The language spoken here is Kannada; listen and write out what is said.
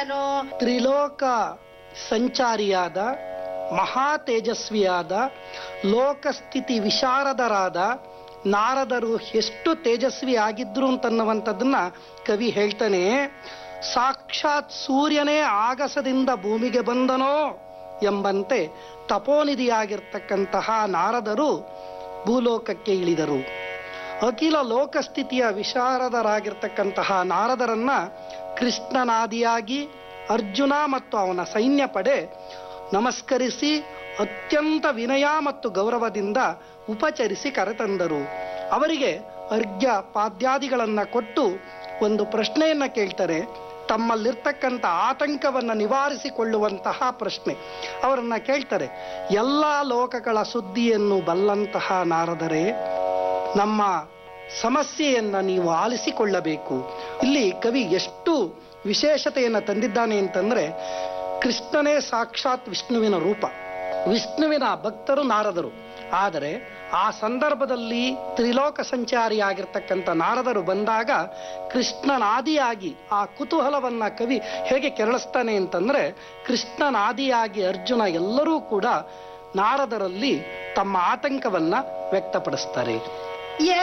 ಯಾರು ತ್ರಿಲೋಕ ಸಂಚಾರಿಯಾದ ಮಹಾ ತೇಜಸ್ವಿಯಾದ ಲೋಕಸ್ಥಿತಿ ವಿಶಾರದರಾದ ನಾರದರು ಎಷ್ಟು ತೇಜಸ್ವಿ ಆಗಿದ್ರು ಅಂತನ್ನುವಂಥದ್ದನ್ನ ಕವಿ ಹೇಳ್ತಾನೆ ಸಾಕ್ಷಾತ್ ಸೂರ್ಯನೇ ಆಗಸದಿಂದ ಭೂಮಿಗೆ ಬಂದನೋ ಎಂಬಂತೆ ತಪೋನಿಧಿಯಾಗಿರ್ತಕ್ಕಂತಹ ನಾರದರು ಭೂಲೋಕಕ್ಕೆ ಇಳಿದರು ಅಖಿಲ ಲೋಕಸ್ಥಿತಿಯ ವಿಶಾರದರಾಗಿರ್ತಕ್ಕಂತಹ ನಾರದರನ್ನ ಕೃಷ್ಣನಾದಿಯಾಗಿ ಅರ್ಜುನ ಮತ್ತು ಅವನ ಸೈನ್ಯ ಪಡೆ ನಮಸ್ಕರಿಸಿ ಅತ್ಯಂತ ವಿನಯ ಮತ್ತು ಗೌರವದಿಂದ ಉಪಚರಿಸಿ ಕರೆತಂದರು ಅವರಿಗೆ ಅರ್ಘ್ಯ ಪಾದ್ಯಾದಿಗಳನ್ನ ಕೊಟ್ಟು ಒಂದು ಪ್ರಶ್ನೆಯನ್ನ ಕೇಳ್ತಾರೆ ತಮ್ಮಲ್ಲಿರ್ತಕ್ಕಂಥ ಆತಂಕವನ್ನ ನಿವಾರಿಸಿಕೊಳ್ಳುವಂತಹ ಪ್ರಶ್ನೆ ಅವರನ್ನ ಕೇಳ್ತಾರೆ ಎಲ್ಲ ಲೋಕಗಳ ಸುದ್ದಿಯನ್ನು ಬಲ್ಲಂತಹ ನಾರದರೆ ನಮ್ಮ ಸಮಸ್ಯೆಯನ್ನ ನೀವು ಆಲಿಸಿಕೊಳ್ಳಬೇಕು ಇಲ್ಲಿ ಕವಿ ಎಷ್ಟು ವಿಶೇಷತೆಯನ್ನ ತಂದಿದ್ದಾನೆ ಅಂತಂದ್ರೆ ಕೃಷ್ಣನೇ ಸಾಕ್ಷಾತ್ ವಿಷ್ಣುವಿನ ರೂಪ ವಿಷ್ಣುವಿನ ಭಕ್ತರು ನಾರದರು ಆದರೆ ಆ ಸಂದರ್ಭದಲ್ಲಿ ತ್ರಿಲೋಕ ಸಂಚಾರಿಯಾಗಿರ್ತಕ್ಕಂಥ ನಾರದರು ಬಂದಾಗ ಕೃಷ್ಣನಾದಿಯಾಗಿ ಆ ಕುತೂಹಲವನ್ನ ಕವಿ ಹೇಗೆ ಕೆರಳಿಸ್ತಾನೆ ಅಂತಂದ್ರೆ ಕೃಷ್ಣನಾದಿಯಾಗಿ ಅರ್ಜುನ ಎಲ್ಲರೂ ಕೂಡ ನಾರದರಲ್ಲಿ ತಮ್ಮ ಆತಂಕವನ್ನ ವ್ಯಕ್ತಪಡಿಸ್ತಾರೆ